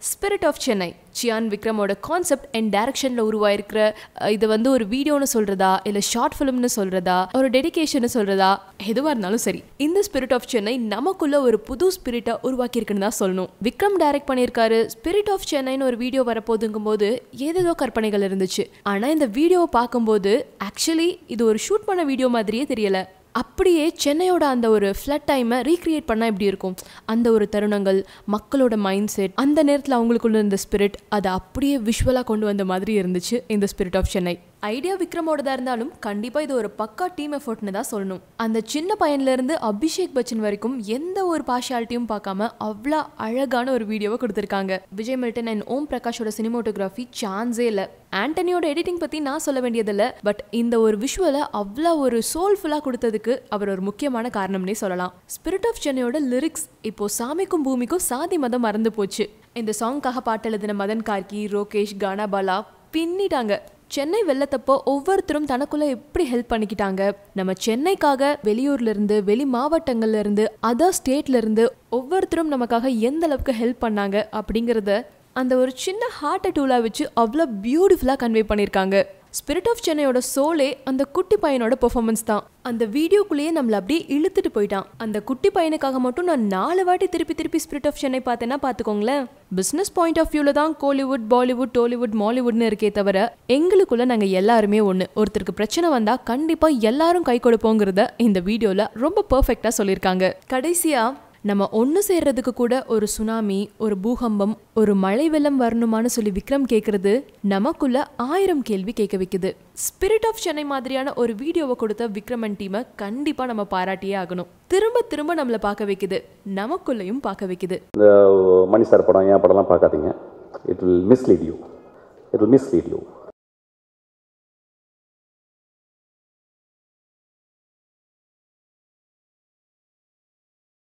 spirit of Chennai Chiyaan விக்ரமோட concept and டைரக்ஷனில் உருவாயிருக்கிற அஹ், இது வந்து ஒரு வீடியோன்னு சொல்கிறதா இல்லை ஷார்ட் ஃபிலிம்னு சொல்கிறதா ஒரு டெடிகேஷன் சொல்கிறதா எதுவாக இருந்தாலும் சரி இந்த ஸ்பிரிட் ஆஃப் சென்னை நமக்குள்ள ஒரு புது ஸ்பிரிட்டை உருவாக்கியிருக்குன்னு தான் சொல்லணும் விக்ரம் டைரக்ட் பண்ணியிருக்காரு ஸ்பிரிட் ஆஃப் சென்னைன்னு ஒரு வீடியோ வரப்போதுங்கும் போது ஏதேதோ கற்பனைகள் இருந்துச்சு ஆனால் இந்த வீடியோவை பார்க்கும்போது ஆக்சுவலி இது ஒரு ஷூட் பண்ண வீடியோ மாதிரியே தெரியல அப்படியே சென்னையோட அந்த ஒரு ஃப்ளட் டைமை ரீக்ரியேட் பண்ணால் எப்படி இருக்கும் அந்த ஒரு தருணங்கள் மக்களோட மைண்ட் செட் அந்த நேரத்தில் அவங்களுக்குள்ள இருந்த ஸ்பிரிட் அதை அப்படியே விஷுவலாக கொண்டு வந்த மாதிரி இருந்துச்சு இந்த ஸ்பிரிட் ஆஃப் சென்னை ஐடியா விக்ரமோடதா இருந்தாலும் கண்டிப்பாக இது ஒரு பக்கா டீம் எஃபோர்ட்னு தான் சொல்லணும் அந்த சின்ன பையன்லேருந்து அபிஷேக் பச்சன் வரைக்கும் எந்த ஒரு பார்ஷாலிட்டியும் பார்க்காம அவ்வளோ அழகான ஒரு வீடியோவை கொடுத்துருக்காங்க விஜய் மில்டன் அண்ட் ஓம் பிரகாஷோட சினிமோட்டோகிராஃபி சான்ஸே இல்லை ஆண்டனியோட எடிட்டிங் பற்றி நான் சொல்ல வேண்டியதில்லை பட் இந்த ஒரு விஷுவலை அவ்வளோ ஒரு சோல்ஃபுல்லாக கொடுத்ததுக்கு அவர் ஒரு முக்கியமான காரணம்னே சொல்லலாம் ஸ்பிரிட் ஆஃப் சென்னையோட லிரிக்ஸ் இப்போ சாமிக்கும் பூமிக்கும் சாதி மதம் மறந்து போச்சு இந்த சாங்காக பாட்டு எழுதின மதன் கார்கி ரோகேஷ் கானாபாலா பின்னிட்டாங்க சென்னை வெள்ளத்தப்போ ஒவ்வொருத்தரும் தனக்குள்ள எப்படி ஹெல்ப் பண்ணிக்கிட்டாங்க நம்ம சென்னைக்காக வெளியூர்ல இருந்து வெளி மாவட்டங்கள்ல இருந்து அதர் ஸ்டேட்ல இருந்து ஒவ்வொருத்தரும் நமக்காக எந்த அளவுக்கு ஹெல்ப் பண்ணாங்க அப்படிங்கிறத அந்த ஒரு சின்ன ஹார்ட் டூலா வச்சு அவ்வளோ பியூட்டிஃபுல்லாக கன்வே பண்ணியிருக்காங்க ஸ்பிரிட் ஆஃப் சென்னையோட சோலே அந்த குட்டி பையனோட பெர்ஃபார்மன்ஸ் தான் அந்த வீடியோக்குள்ளேயே நம்மள அப்படியே இழுத்துட்டு போயிட்டான் அந்த குட்டி பையனுக்காக மட்டும் நான் நாலு வாட்டி திருப்பி திருப்பி ஸ்பிரிட் ஆஃப் சென்னை பார்த்தேன்னா பார்த்துக்கோங்களேன் பிஸ்னஸ் பாயிண்ட் ஆஃப் வியூவில் தான் கோலிவுட் பாலிவுட் டோலிவுட் மாலிவுட்னு இருக்கே தவிர எங்களுக்குள்ள நாங்கள் எல்லாருமே ஒன்று ஒருத்தருக்கு பிரச்சனை வந்தால் கண்டிப்பாக எல்லாரும் கை கொடுப்போங்கிறத இந்த வீடியோவில் ரொம்ப பர்ஃபெக்டாக சொல்லியிருக்காங்க கடைசியாக நம்ம ஒன்று சேர்றதுக்கு கூட ஒரு சுனாமி ஒரு பூகம்பம் ஒரு மழை வெள்ளம் வரணுமான்னு சொல்லி விக்ரம் கேட்குறது நமக்குள்ள ஆயிரம் கேள்வி கேட்க வைக்குது ஸ்பிரிட் ஆஃப் சென்னை மாதிரியான ஒரு வீடியோவை கொடுத்த விக்ரமன் டீமை கண்டிப்பாக நம்ம பாராட்டியே ஆகணும் திரும்ப திரும்ப நம்மளை பார்க்க வைக்குது நமக்குள்ளேயும் பார்க்க வைக்குது இந்த மணி சார் படம் என் படம்லாம் பார்க்காதீங்க it will mislead you it will mislead you